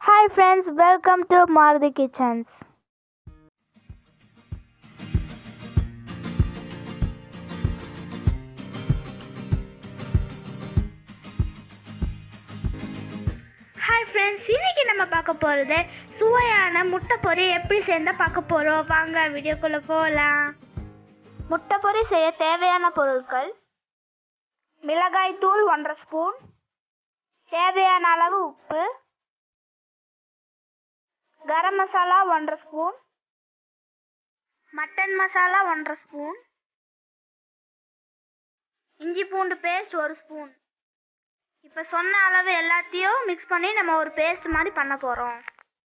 Hi friends, welcome to Maruti Kitchens. Hi friends இன்னைக்கு நம்ம பார்க்க போகிறது சுவையான முட்டை பொரி எப்படி சேர்ந்தா பார்க்க போகிறோம் வாங்க வீடியோக்குள்ளே போகலாம் முட்டை பொரி செய்ய தேவையான பொருட்கள் மிளகாய் தூள் ஒன்றரை ஸ்பூன் தேவையான அளவு உப்பு கரம் மசாலா ஒன்றரை ஸ்பூன் மட்டன் மசாலா ஒன்றரை ஸ்பூன் இஞ்சி பூண்டு பேஸ்ட் ஒரு ஸ்பூன் இப்போ சொன்ன அளவு எல்லாத்தையும் மிக்ஸ் பண்ணி நம்ம ஒரு பேஸ்ட் மாதிரி பண்ண போகிறோம்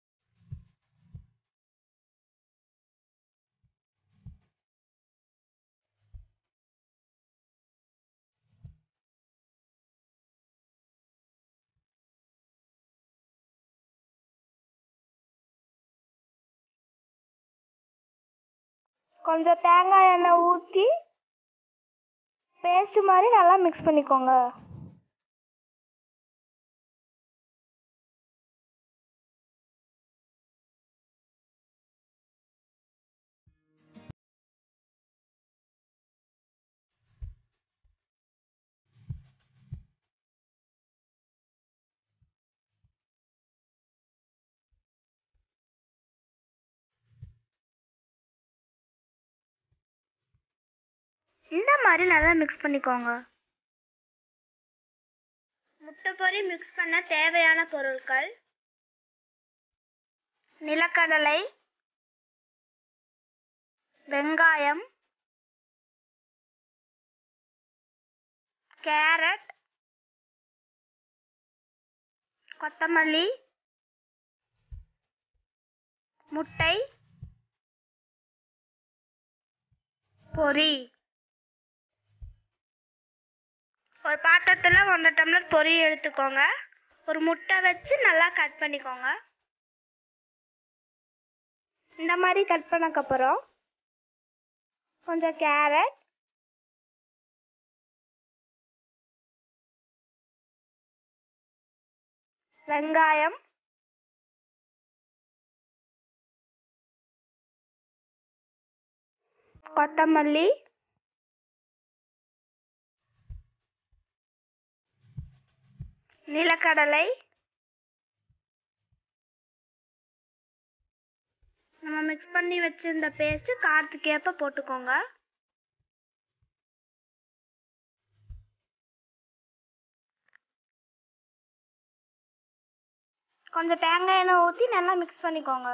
கொஞ்சம் தேங்காய் எண்ணெய் ஊற்றி பேஸ்ட் மாதிரி நல்லா மிக்ஸ் பண்ணிக்கோங்க இந்த மாதிரி நல்லா மிக்ஸ் பண்ணிக்கோங்க முட்டை பொரி மிக்ஸ் பண்ண தேவையான பொருட்கள் நிலக்கடலை வெங்காயம் கேரட் கொத்தமல்லி முட்டை பொரி ஒரு பாத்திரத்தில் ஒன்றரை டம்ளர் பொரி எடுத்துக்கோங்க ஒரு முட்டை வச்சு நல்லா கட் பண்ணிக்கோங்க இந்த மாதிரி கட் பண்ணக்கப்புறம் கொஞ்சம் கேரட் வெங்காயம் கொத்தமல்லி நிலக்கடலை நம்ம மிக்ஸ் பண்ணி வச்சிருந்த பேஸ்ட் காரத்துக்கு ஏற்ப போட்டுக்கோங்க கொஞ்சம் தேங்காய் எண்ணெய் ஊற்றி நல்லா மிக்ஸ் பண்ணிக்கோங்க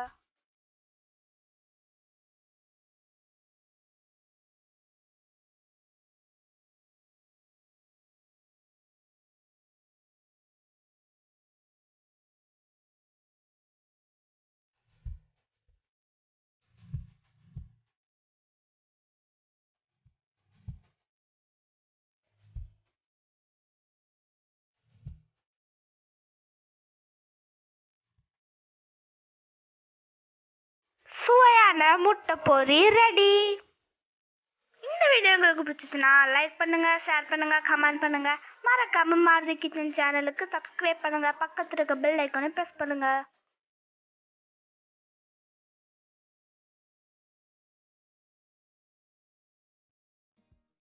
சுவையான முட்டை பொரி ரெடி இந்த வீடியோ உங்களுக்கு பிடிச்சிச்சுன்னா லைக் பண்ணுங்க ஷேர் பண்ணுங்க கமெண்ட் பண்ணுங்க மறக்காம மாருதி கிச்சன் சேனலுக்கு சப்ஸ்கிரைப் பண்ணுங்க பக்கத்துல இருக்க பெல் ஐக்கானை பிரஸ் பண்ணுங்க